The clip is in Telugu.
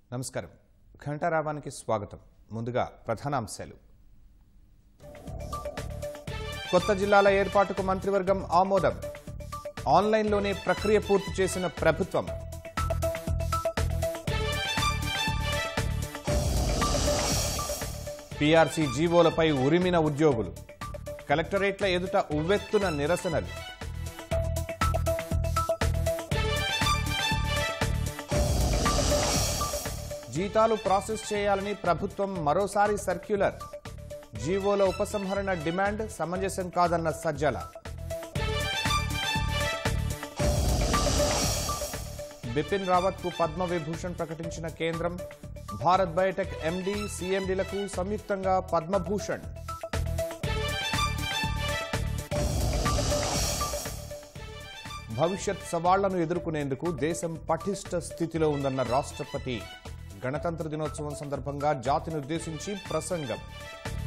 నమస్కారం ఘంటారావానికి స్వాగతం ముందుగా ప్రధానాంశాలు కొత్త జిల్లాల ఏర్పాటుకు మంత్రివర్గం ఆమోదం ఆన్లైన్లోనే ప్రక్రియ పూర్తి చేసిన ప్రభుత్వం పీఆర్సీ జీవోలపై ఉరిమిన ఉద్యోగులు కలెక్టరేట్ల ఎదుట ఉవ్వెత్తున నిరసనలు జీతాలు ప్రాసెస్ చేయాలని ప్రభుత్వం మరోసారి సర్క్యులర్ జీవోల ఉపసంహరణ డిమాండ్ సమంజసం కాదన్న సజ్జల బిపిన్ రావత్ కు పద్మ విభూషణ్ ప్రకటించిన కేంద్రం భారత్ బయోటెక్ ఎండీ సీఎండీలకు సంయుక్తంగా పద్మభూషణ్ భవిష్యత్ సవాళ్లను ఎదుర్కొనేందుకు దేశం పటిష్ట స్థితిలో ఉందన్న రాష్ట్రపతి గణతంత్ర దినోత్సవం సందర్భంగా జాతిని ఉద్దేశించి ప్రసంగం